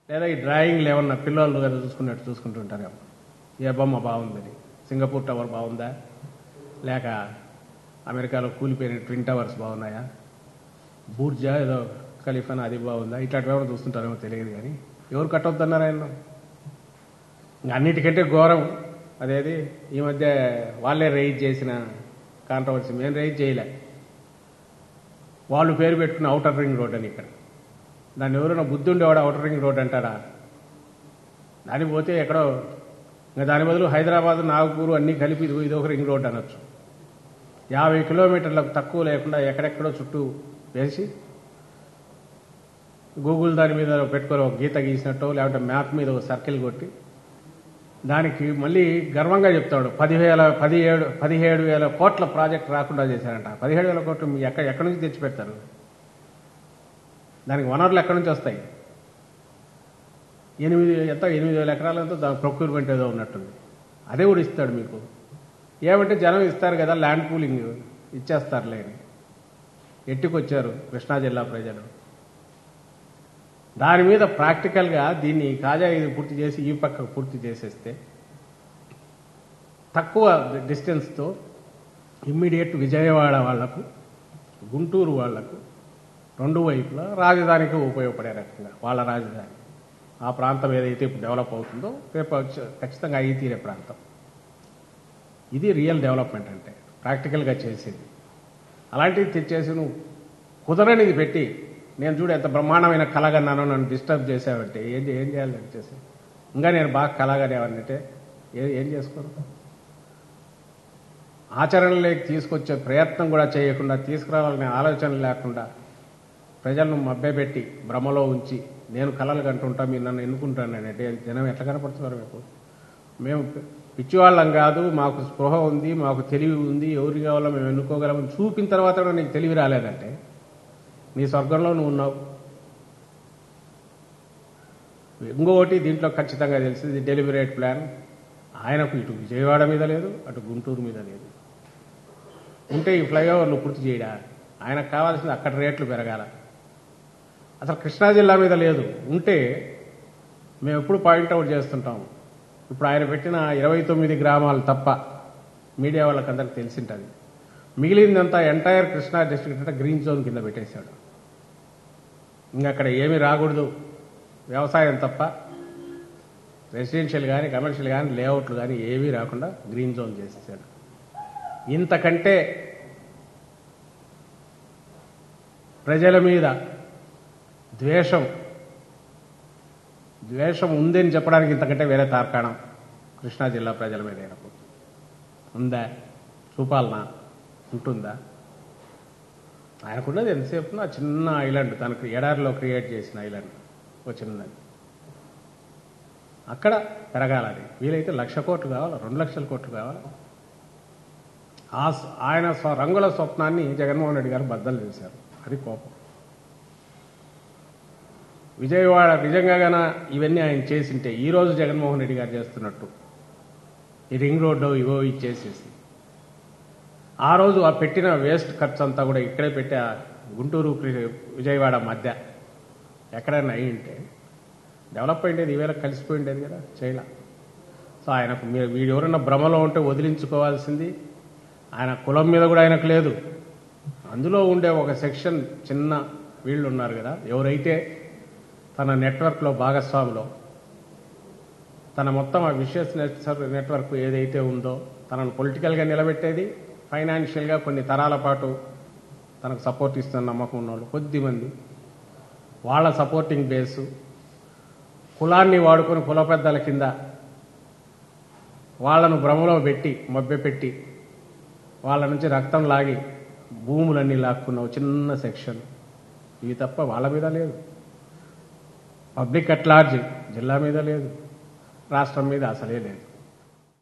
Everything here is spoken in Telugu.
లేదా ఈ డ్రాయింగ్లు ఏమన్నా పిల్లలు కదా చూసుకున్నట్టు చూసుకుంటుంటారేమో ఏ బొమ్మ బాగుందని సింగపూర్ టవర్ బాగుందా లేక అమెరికాలో కూలిపోయిన ట్విన్ టవర్స్ బాగున్నాయా బూర్జా ఏదో ఖలీఫానా అది బాగుందా ఇట్లాంటివి ఏమైనా చూస్తుంటారేమో తెలియదు కానీ ఎవరు కట్టొద్దన్నారు ఆయన ఇంకా అన్నిటికంటే ఘోరం అదేది ఈ మధ్య వాళ్ళే రైజ్ చేసిన కాంట్రవర్సీ మేము రైజ్ చేయలే వాళ్ళు పేరు పెట్టుకున్న అవుటర్ రింగ్ రోడ్ అని ఇక్కడ దాన్ని ఎవరైనా బుద్ధి ఉండేవాడు అవుటర్ రింగ్ రోడ్ అంటారా దానికి పోతే ఎక్కడో ఇంకా దాని బదులు హైదరాబాద్ నాగపూర్ అన్నీ కలిపి ఇది ఇది ఒక రింగ్ రోడ్ అనొచ్చు యాభై కిలోమీటర్లకు తక్కువ లేకుండా ఎక్కడెక్కడో చుట్టూ వేసి గూగుల్ దాని మీద పెట్టుకొని ఒక గీత గీసినట్టు లేకపోతే మ్యాప్ మీద ఒక సర్కిల్ కొట్టి దానికి మళ్ళీ గర్వంగా చెప్తాడు పదివేల పదిహేడు పదిహేడు వేల కోట్ల ప్రాజెక్ట్ రాకుండా చేశారంట పదిహేడు వేల కోట్లు మీ ఎక్కడ ఎక్కడి నుంచి తెచ్చి పెడతారు దానికి వనరులు ఎక్కడి నుంచి వస్తాయి ఎనిమిది ఎంత ఎనిమిది వేల ఎకరాలంతా దాని ప్రొక్యూర్మెంట్ ఏదో ఉన్నట్టుంది అదే కూడా ఇస్తాడు మీకు ఏమంటే జనం ఇస్తారు కదా ల్యాండ్ పూలింగ్ ఇచ్చేస్తారులే అని ఎట్టుకొచ్చారు కృష్ణా జిల్లా ప్రజలు దాని మీద ప్రాక్టికల్గా దీన్ని కాజా ఇది పూర్తి చేసి ఈ పక్క పూర్తి చేసేస్తే తక్కువ డిస్టెన్స్తో ఇమ్మీడియట్ విజయవాడ వాళ్లకు గుంటూరు వాళ్లకు రెండు వైపులా రాజధానికి ఉపయోగపడే రకంగా వాళ్ళ రాజధాని ఆ ప్రాంతం ఏదైతే ఇప్పుడు డెవలప్ అవుతుందో రేపు వచ్చే- ఖచ్చితంగా అయ్యి తీరే ప్రాంతం ఇది రియల్ డెవలప్మెంట్ అంటే ప్రాక్టికల్గా చేసేది అలాంటివి తెచ్చేసి నువ్వు కుదరనిది పెట్టి నేను చూడు ఎంత బ్రహ్మాండమైన కలగన్నానో నన్ను డిస్టర్బ్ చేసావంటే ఏం చే- ఏం చేయాలి వచ్చేసి ఇంకా నేను బాగా కలగనేవాడినంటే ఏ ఏం చేసుకోను ఆచరణలోకి తీసుకొచ్చే ప్రయత్నం కూడా చేయకుండా తీసుకురావాలనే ఆలోచన లేకుండా ప్రజలను మభ్యపెట్టి భ్రమలో ఉంచి నేను కలలు కంటుంటా మీరు నన్ను ఎన్నుకుంటానంటే జనం ఎట్లా కనపడుతున్నారు మీకు మేము పిచ్చివాళ్ళం కాదు మాకు స్పృహ ఉంది మాకు తెలివి ఉంది ఎవరి కావాలో మేము ఎన్నుకోగలమని చూపిన తర్వాత కూడా నీకు తెలివి రాలేదంటే నీ స్వర్గంలో నువ్వు ఉన్నావు ఇంకొకటి దీంట్లో ఖచ్చితంగా తెలిసింది డెలిబరేట్ ప్లాన్ ఆయనకు ఇటు విజయవాడ మీద లేదు అటు గుంటూరు మీద లేదు ఉంటే ఈ ఫ్లైఓవర్లు పూర్తి చేయడా ఆయనకు కావాల్సింది అక్కడ రేట్లు పెరగాల అసలు కృష్ణా జిల్లా మీద లేదు ఉంటే మేము ఎప్పుడు పాయింట్అవుట్ చేస్తుంటాం ఇప్పుడు ఆయన పెట్టిన ఇరవై తొమ్మిది గ్రామాలు తప్ప మీడియా వాళ్ళకి అందరికి తెలిసింటుంది మిగిలిందంతా ఎంటైర్ కృష్ణా డిస్ట్రిక్ట్ అంటే గ్రీన్ జోన్ కింద పెట్టేశాడు ఇంకా అక్కడ ఏమీ రాకూడదు వ్యవసాయం తప్ప రెసిడెన్షియల్ కానీ కమర్షియల్ కానీ లేఅవుట్లు కానీ ఏవీ రాకుండా గ్రీన్ జోన్ చేసేసాడు ఇంతకంటే ప్రజల మీద ద్వేషం ద్వేషం ఉందని చెప్పడానికి ఇంతకంటే వేరే తార్కాణం కృష్ణా జిల్లా ప్రజల మీద అయినప్పుడు ఉందా చూపాలనా ఉంటుందా ఆయనకున్నది ఎంతసేపు ఆ చిన్న ఐలాండ్ తనకు ఎడారిలో క్రియేట్ చేసిన ఐలాండ్ ఒక చిన్నది అక్కడ పెరగాలని వీలైతే లక్ష కోట్లు కావాలి రెండు లక్షల కోట్లు కావాలి ఆ స- ఆయన స్వ- రంగుల స్వప్నాన్ని జగన్మోహన్ రెడ్డి గారు బద్దలు చేశారు అది కోపం విజయవాడ నిజంగా గన ఇవన్నీ ఆయన చేసింటే ఈ రోజు జగన్మోహన్ రెడ్డి గారు చేస్తున్నట్టు ఈ రింగ్ రోడ్డు ఇవో ఇచ్చేసేసి ఆ రోజు ఆ పెట్టిన వేస్ట్ ఖర్చు అంతా కూడా ఇక్కడే పెట్టే ఆ గుంటూరు కృ- విజయవాడ మధ్య ఎక్కడైనా అయి ఉంటే డెవలప్ అయ్యేది ఈవేళ కలిసిపోయి ఉండేది కదా చేయలే సో ఆయనకు మీరు వీడు ఎవరైనా భ్రమలో ఉంటే వదిలించుకోవాల్సింది ఆయన కులం మీద కూడా ఆయనకు లేదు అందులో ఉండే ఒక సెక్షన్ చిన్న వీళ్ళు ఉన్నారు కదా ఎవరైతే తన నెట్వర్క్లో భాగస్వాములో తన మొత్తం ఆ విషయస్ నెట్వర్క్ ఏదైతే ఉందో తనను పొలిటికల్గా నిలబెట్టేది ఫైనాన్షియల్గా కొన్ని తరాల పాటు తనకు సపోర్ట్ ఇస్తున్న నమ్మకం ఉన్నవాళ్ళు కొద్దిమంది వాళ్ళ సపోర్టింగ్ బేసు కులాన్ని వాడుకొని కుల పెద్దల కింద వాళ్ళను భ్రమలో పెట్టి మభ్యపెట్టి వాళ్ళ నుంచి రక్తం లాగి భూములన్నీ లాక్కున్న ఒక చిన్న సెక్షన్ ఇవి తప్ప వాళ్ళ మీద లేదు పబ్లిక్ అట్ లార్జ్ జిల్లా మీద లేదు రాష్ట్రం మీద అసలే లేదు